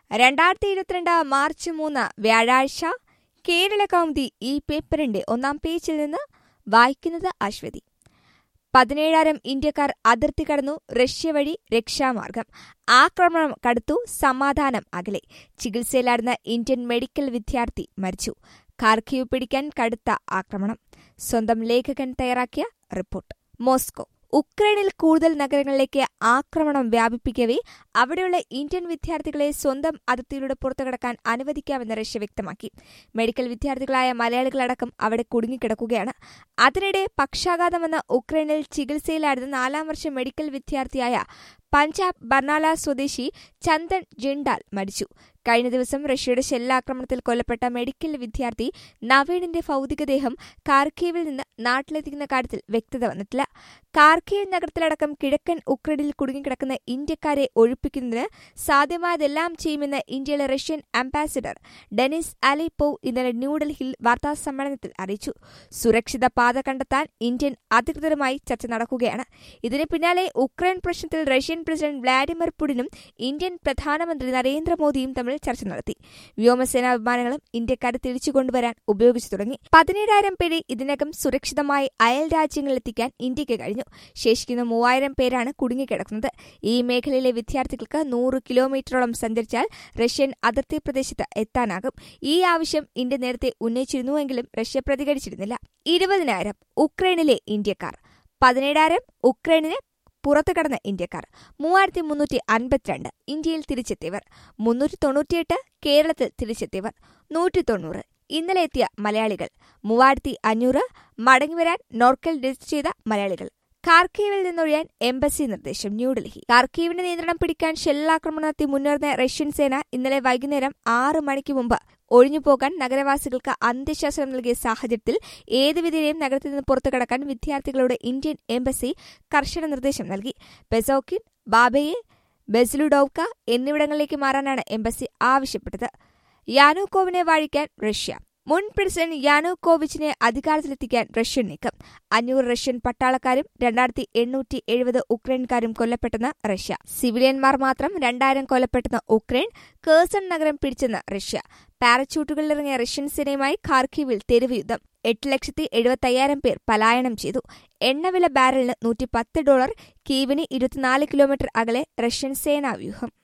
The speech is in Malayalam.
രണ്ടായിരത്തി ഇരുപത്തിരണ്ട് മാർച്ച് മൂന്ന് വ്യാഴാഴ്ച കേരള കൗമുദി ഈ പേപ്പറിന്റെ ഒന്നാം പേജിൽ നിന്ന് വായിക്കുന്നത് അശ്വതി പതിനേഴായിരം ഇന്ത്യക്കാർ അതിർത്തി കടന്നു റഷ്യ വഴി രക്ഷാമാർഗം ആക്രമണം കടുത്തു സമാധാനം അകലെ ചികിത്സയിലായിരുന്ന ഇന്ത്യൻ മെഡിക്കൽ വിദ്യാർത്ഥി മരിച്ചു കാർഖീവ് പിടിക്കാൻ കടുത്ത ആക്രമണം സ്വന്തം ലേഖകൻ തയ്യാറാക്കിയ റിപ്പോർട്ട് മോസ്കോ ഉക്രൈനിൽ കൂടുതൽ നഗരങ്ങളിലേക്ക് ആക്രമണം വ്യാപിപ്പിക്കവേ അവിടെയുള്ള ഇന്ത്യൻ വിദ്യാർത്ഥികളെ സ്വന്തം അതിർത്തിയിലൂടെ പുറത്തുകടക്കാൻ അനുവദിക്കാമെന്ന് റഷ്യ വ്യക്തമാക്കി മെഡിക്കൽ വിദ്യാർത്ഥികളായ മലയാളികളടക്കം അവിടെ കുടുങ്ങിക്കിടക്കുകയാണ് അതിനിടെ പക്ഷാഘാതമെന്ന ഉക്രൈനിൽ ചികിത്സയിലായിരുന്ന നാലാം വർഷ മെഡിക്കൽ വിദ്യാർത്ഥിയായ പഞ്ചാബ് ബർണാല സ്വദേശി ചന്ദൻ ജിണ്ടാൽ മരിച്ചു കഴിഞ്ഞ ദിവസം റഷ്യയുടെ ഷെല്ലാക്രമണത്തിൽ കൊല്ലപ്പെട്ട മെഡിക്കൽ വിദ്യാർത്ഥി നവീണിന്റെ ഭൗതികദേഹം കാർക്കീവിൽ നിന്ന് നാട്ടിലെത്തിക്കുന്ന കാര്യത്തിൽ വ്യക്തത വന്നിട്ടില്ല കാർക്കീവ് നഗരത്തിലടക്കം കിഴക്കൻ ഉക്രൈനിൽ കുടുങ്ങിക്കിടക്കുന്ന ഇന്ത്യക്കാരെ ഒഴിപ്പിക്കുന്നതിന് സാധ്യമായതെല്ലാം ചെയ്യുമെന്ന് ഇന്ത്യയിലെ റഷ്യൻ അംബാസിഡർ ഡെനിസ് അലിപ്പോവ് ഇന്നലെ ന്യൂഡൽഹിയിൽ വാർത്താസമ്മേളനത്തിൽ അറിയിച്ചു സുരക്ഷിത പാത കണ്ടെത്താൻ ഇന്ത്യൻ അധികൃതരുമായി ചർച്ച നടക്കുകയാണ് ഇതിന് പിന്നാലെ ഉക്രൈൻ പ്രശ്നത്തിൽ റഷ്യൻ പ്രസിഡന്റ് വ്ളാഡിമിർ പുടിനും ഇന്ത്യൻ പ്രധാനമന്ത്രി നരേന്ദ്രമോദിയും തമ്മിൽ ചർച്ച നടത്തി വ്യോമസേനാ വിമാനങ്ങളും ഇന്ത്യക്കാരെ തിരിച്ചു കൊണ്ടുവരാൻ ഉപയോഗിച്ചു തുടങ്ങി പതിനേഴായിരം പേരെ ഇതിനകം സുരക്ഷിതമായി അയൽ രാജ്യങ്ങളിലെത്തിക്കാൻ ഇന്ത്യക്ക് കഴിഞ്ഞു ശേഷിക്കുന്ന മൂവായിരം പേരാണ് കുടുങ്ങിക്കിടക്കുന്നത് ഈ മേഖലയിലെ വിദ്യാർത്ഥികൾക്ക് നൂറ് കിലോമീറ്ററോളം സഞ്ചരിച്ചാൽ റഷ്യൻ അതിർത്തി പ്രദേശത്ത് എത്താനാകും ഈ ആവശ്യം ഇന്ത്യ നേരത്തെ ഉന്നയിച്ചിരുന്നുവെങ്കിലും റഷ്യ പ്രതികരിച്ചിരുന്നില്ല ഇരുപതിനായിരം ഉക്രൈനിലെ ഇന്ത്യക്കാർ പതിനേഴായിരം ഉക്രൈനിന് പുറത്തു കടന്ന ഇന്ത്യക്കാർ മൂവായിരത്തി മുന്നൂറ്റി അൻപത്തിരണ്ട് ഇന്ത്യയിൽ തിരിച്ചെത്തിയവർ മുന്നൂറ്റി തൊണ്ണൂറ്റിയെട്ട് കേരളത്തിൽ തിരിച്ചെത്തിയവർ നൂറ്റി തൊണ്ണൂറ് ഇന്നലെ എത്തിയ മലയാളികൾ മൂവായിരത്തി അഞ്ഞൂറ് മടങ്ങിവരാൻ നോർക്കൽ രജിസ്റ്റർ ചെയ്ത മലയാളികൾ കാർക്കീവിൽ നിന്നൊഴിയാൻ എംബസി നിർദ്ദേശം ന്യൂഡൽഹി കാർക്കീവിന്റെ നിയന്ത്രണം പിടിക്കാൻ ഷെല്ലാക്രമണം നടത്തി മുന്നേറുന്ന റഷ്യൻ സേന ഇന്നലെ വൈകുന്നേരം ആറ് മണിക്ക് മുമ്പ് ഒഴിഞ്ഞുപോകാൻ നഗരവാസികൾക്ക് അന്ത്യശാസനം നൽകിയ സാഹചര്യത്തിൽ ഏത് വിധേനയും നഗരത്തിൽ നിന്ന് പുറത്തു കടക്കാൻ വിദ്യാർത്ഥികളോട് ഇന്ത്യൻ എംബസി കർശന നിർദ്ദേശം നൽകി ബെസോക്കിൻ ബാബയെ ബെസ്ലുഡോവ്ക എന്നിവിടങ്ങളിലേക്ക് മാറാനാണ് എംബസി ആവശ്യപ്പെട്ടത് യാനൂക്കോവിനെ വാഴിക്കാൻ റഷ്യ മുൻ പ്രസിഡന്റ് യാനോക്കോവിച്ചിനെ അധികാരത്തിലെത്തിക്കാൻ റഷ്യൻ നീക്കം അഞ്ഞൂറ് റഷ്യൻ പട്ടാളക്കാരും രണ്ടായിരത്തി എണ്ണൂറ്റി എഴുപത് ഉക്രൈൻകാരും കൊല്ലപ്പെട്ടെന്ന് റഷ്യ സിവിലിയന്മാർ മാത്രം രണ്ടായിരം കൊല്ലപ്പെട്ടെന്ന് ഉക്രൈൻ കേഴ്സൺ നഗരം പിടിച്ചെന്ന് റഷ്യ പാരച്യൂട്ടുകളിലിറങ്ങിയ റഷ്യൻ സേനയുമായി ഖാർക്കീവിൽ തെരുവ് യുദ്ധം എട്ട് ലക്ഷത്തി എഴുപത്തയ്യായിരം പേർ പലായനം ചെയ്തു എണ്ണവില ബാരലിന് നൂറ്റി പത്ത് ഡോളർ കീവിന് ഇരുപത്തിനാല് കിലോമീറ്റർ അകലെ റഷ്യൻ സേനാവ്യൂഹം